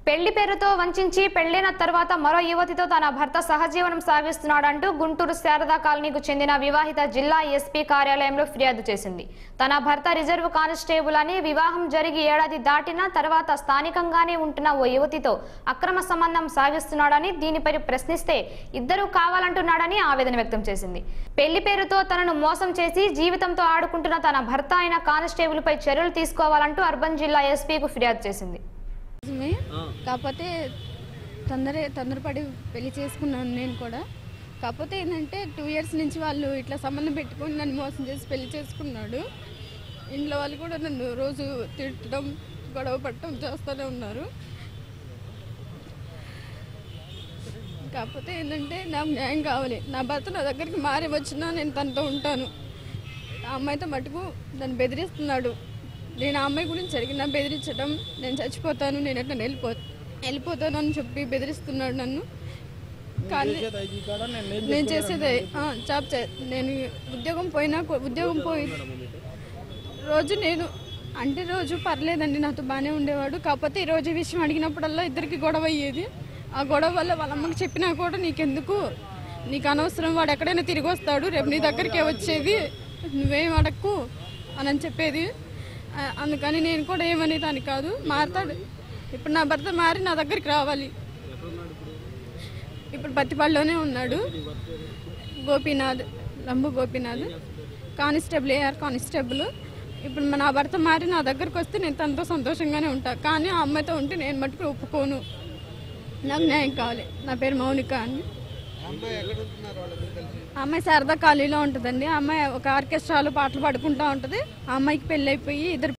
పెళ్లి పేరుతో వంచించి పెళ్లైన తర్వాత మరో యువతితో తన భర్త సహజీవనం సాగిస్తున్నాడంటూ గుంటూరు శారదా కాలనీకు చెందిన వివాహిత జిల్లా ఎస్పీ కార్యాలయంలో ఫిర్యాదు చేసింది తన భర్త రిజర్వ్ కానిస్టేబుల్ అని వివాహం జరిగి ఏడాది దాటిన తర్వాత స్థానికంగానే ఉంటున్న ఓ యువతితో అక్రమ సంబంధం సాగిస్తున్నాడని దీనిపై ప్రశ్నిస్తే ఇద్దరూ కావాలంటున్నాడని ఆవేదన వ్యక్తం చేసింది పెళ్లి పేరుతో తనను మోసం చేసి జీవితంతో ఆడుకుంటున్న తన భర్త అయిన కానిస్టేబుల్ పై చర్యలు తీసుకోవాలంటూ అర్బన్ జిల్లా ఎస్పీకు ఫిర్యాదు చేసింది నిజమే కాకపోతే తొందర తొందరపడి పెళ్లి చేసుకున్నాను నేను కూడా కాకపోతే ఏంటంటే టూ ఇయర్స్ నుంచి వాళ్ళు ఇట్లా సంబంధం పెట్టుకొని నన్ను మోసం చేసి పెళ్లి చేసుకున్నాడు ఇంట్లో వాళ్ళు కూడా నన్ను రోజు తిట్టడం గొడవ పట్టడం చేస్తూనే ఉన్నారు కాకపోతే ఏంటంటే నాకు న్యాయం కావాలి నా భర్త నా దగ్గరికి మారి వచ్చినా నేను తనతో ఉంటాను ఆ అమ్మాయితో మటుకు నన్ను బెదిరిస్తున్నాడు నేను ఆ అమ్మాయి గురించి జరిగిన బెదిరించడం నేను చచ్చిపోతాను నేను ఎట్లా వెళ్ళిపో వెళ్ళిపోతాను అని చెప్పి బెదిరిస్తున్నాడు నన్ను కానీ నేను చేసేదే ఆ, జాబ్ చే నేను ఉద్యోగం పోయినా కూ- ఉద్యోగం పోయి రోజు నేను అంటే రోజు పర్లేదండి నాతో బాగానే ఉండేవాడు కాకపోతే ఈ రోజు ఈ విషయం అడిగినప్పుడల్లా ఇద్దరికి గొడవ అయ్యేది ఆ గొడవ వల్ల వాళ్ళ అమ్మకి చెప్పినా కూడా నీకెందుకు నీకు అనవసరం వాడు ఎక్కడైనా తిరిగి వస్తాడు రేపు నీ దగ్గరికే వచ్చేది నువ్వేం అడక్కు అని అని చెప్పేది ఆ, అందుకని నేను కూడా ఏమనేది అని కాదు మారతాడు ఇప్పుడు నా భర్త మారి నా దగ్గరికి రావాలి ఇప్పుడు పత్తిపాడులోనే ఉన్నాడు గోపీనాథ్ లంబు గోపీనాథ్ కానిస్టేబుల్ ఏఆర్ కానిస్టేబుల్ ఇప్పుడు నా భర్త మారి నా దగ్గరకు వస్తే నేను తనతో సంతోషంగానే ఉంటా కానీ ఆ అమ్మాయితో ఉంటే నేను మట్టుకు ఒప్పుకోను నాకు న్యాయం కావాలి నా పేరు మౌనిక అని ఆ అమ్మాయి శారదా కాలనీలో ఉంటుందండి ఆ అమ్మాయి ఒక ఆర్కెస్ట్రాలో పాటలు పాడుకుంటూ ఉంటుంది ఆ అమ్మాయికి పెళ్ళి అయిపోయి ఇద్దరు